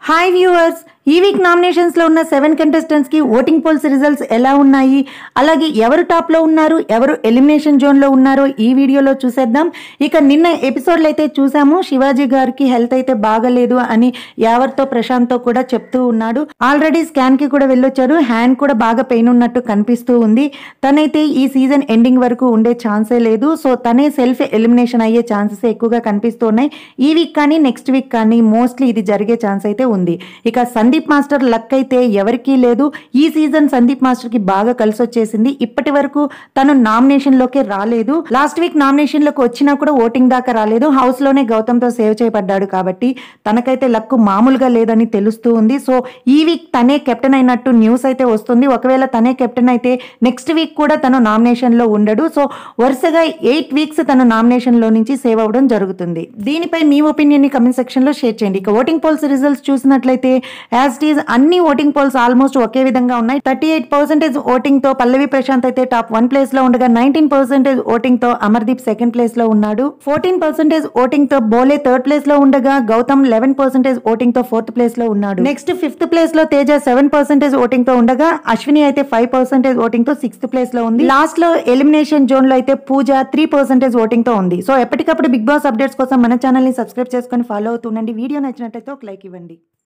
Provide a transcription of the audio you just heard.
hi viewers ఈ week nominations లో ఉన్న సెవెన్ కంటెస్టెంట్స్ కి ఓటింగ్ పోల్స్ రిజల్ట్స్ ఎలా ఉన్నాయి అలాగే ఎవరు టాప్ లో ఉన్నారు ఎవరు ఎలిమినేషన్ జోన్ లో ఉన్నారో ఈ వీడియోలో చూసేద్దాం ఇక నిన్న ఎపిసోడ్లో అయితే చూసాము శివాజీ గారికి హెల్త్ అయితే బాగలేదు అని యావర్తో ప్రశాంత్ తో కూడా చెప్తూ ఉన్నాడు ఆల్రెడీ స్కాన్ కి కూడా వెళ్ళొచ్చారు హ్యాండ్ కూడా బాగా పెయిన్ ఉన్నట్టు కనిపిస్తూ ఉంది తనైతే ఈ సీజన్ ఎండింగ్ వరకు ఉండే ఛాన్సే లేదు సో తనే సెల్ఫ్ ఎలిమినేషన్ అయ్యే ఛాన్సెస్ ఎక్కువగా కనిపిస్తూ ఉన్నాయి ఈ వీక్ కానీ నెక్స్ట్ వీక్ కానీ మోస్ట్లీ ఇది జరిగే ఛాన్స్ అయితే ఉంది ఇక సందీప్ మాస్టర్ లక్ అయితే ఎవరికీ లేదు ఈ సీజన్ సందీప్ మాస్టర్ కి బాగా కలిసి వచ్చేసింది ఇప్పటి వరకు తను నామినేషన్ లోకే రాలేదు లాస్ట్ వీక్ నామినేషన్ లోకి వచ్చినా కూడా ఓటింగ్ దాకా రాలేదు హౌస్ లోనే గౌతమ్ తో సేవ్ చేయబడ్డాడు కాబట్టి తనకైతే లక్ మామూలుగా లేదని తెలుస్తూ ఉంది సో ఈ వీక్ తనే కెప్టెన్ అయినట్టు న్యూస్ అయితే వస్తుంది ఒకవేళ తనే కెప్టెన్ అయితే నెక్స్ట్ వీక్ కూడా తను నామినేషన్ లో ఉండడు సో వరుసగా ఎయిట్ వీక్స్ తను నామినేషన్ లో నుంచి సేవ్ అవ్వడం జరుగుతుంది దీనిపై మీ ఒపీనియన్ ని కమెంట్ సెక్షన్ లో షేర్ చేయండి ఇక ఓటింగ్ పోల్స్ రిజల్ట్స్ చూసినట్లయితే యాజ్ ఈజ్ అన్ని ఓటింగ్ పోల్స్ ఆల్మోస్ట్ ఒకే విధంగా ఉన్నాయి థర్టీ ఎయిట్ పర్సెంటేజ్ ఓటింగ్ తో పల్లవి ప్రశాంత్ అయితే టాప్ వన్ ప్లేస్ లో ఉండగా నైన్టీన్ పర్సెంటేజ్ ఓటింగ్ తో అమర్దీప్ సెకండ్ ప్లేస్ లో ఉన్నాడు ఫోర్టీన్ పర్సెంటేజ్ ఓటింగ్ తో బోలే థర్డ్ ప్లేస్ లో ఉండగా గౌతమ్ లెవెన్ పర్సెంటేజ్ ఓటింగ్ తో ఫోర్త్ ప్లేస్ లో ఉన్నాడు నెక్స్ట్ ఫిఫ్త్ ప్లేస్ లో తేజ సెవెన్ పర్సెంటేజ్ ఓటింగ్ తో ఉండగా అశ్విని అయితే ఫైవ్ పర్సెంటేజ్ ఓటింగ్ తో సిక్స్త్ ప్లేస్ లో ఉంది లాస్ట్ లో ఎలిమినేషన్ జోన్ లో అయితే పూజ త్రీ పర్సెంటేజ్ ఓటింగ్ తో ఉంది సో ఎప్పటికప్పుడు బిగ్ బాస్ అప్డేట్స్ కోసం మన ఛానల్ ని సబ్స్క్రైబ్ చేసుకొని ఫాలో అవుతుండండి వీడియో నచ్చినట్లయితే ఒక లైక్ ఇవ్వండి